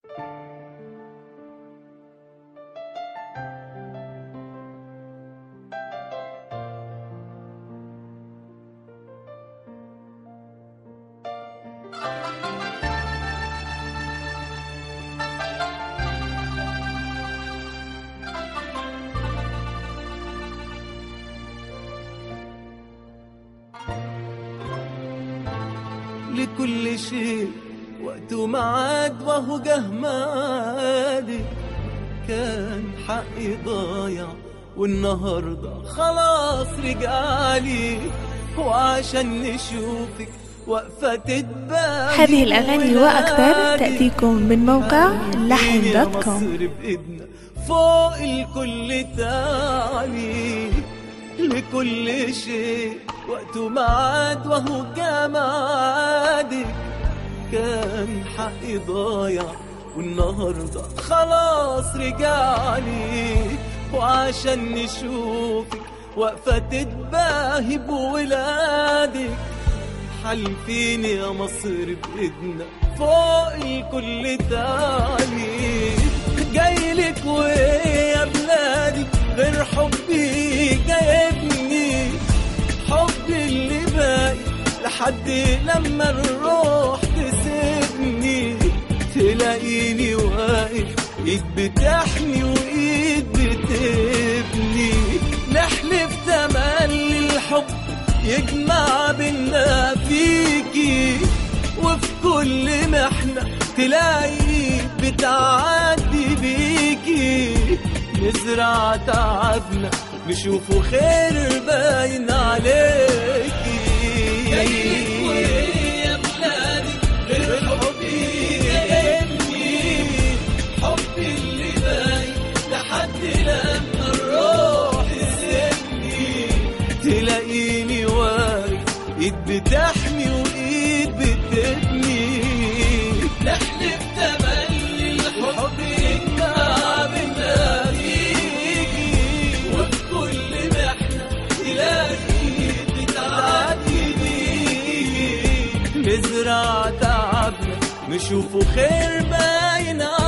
لكل شيء وقت ومعاد وهو جهمالي كان حقي ضايع والنهاردة خلاص رجعلي وعشان نشوفك وقفة تتباهي هذه الأغاني وأكثر تأتيكم من موقع لحن دوت كوم مصر بإيدنا فوق الكل تعالي لكل شيء وقت ومعاد وهو جمادك كان حقي ضايع والنهاردة خلاص رجعلي وعشان نشوفك وقفة تتباهي بولادك حالفين يا مصر بإيدنا فوق الكل تعالي جايلك ويا بلادي غير حبي جايبني حبي اللي باقي لحد لما الروح تسيبني تلاقيني واقف ايد بتحمي وايد بتبني نحلف تملي الحب يجمع بينا فيكي وفي كل محنة تلاقي بتعدي بيكي نزرع تعبنا نشوفه خير باين عليكي جايلك ويا بلادي غير حبي جايبني حبي اللي باين لحد لما الروح تسيبني تلاقيني واقف ايد بتحمي وايد بتبني نحلف تملي الحب يجمع بينا فيكي وفي كل محنة تلاقي بتعدي بيكي نزرع تعبنا نشوفه خير باين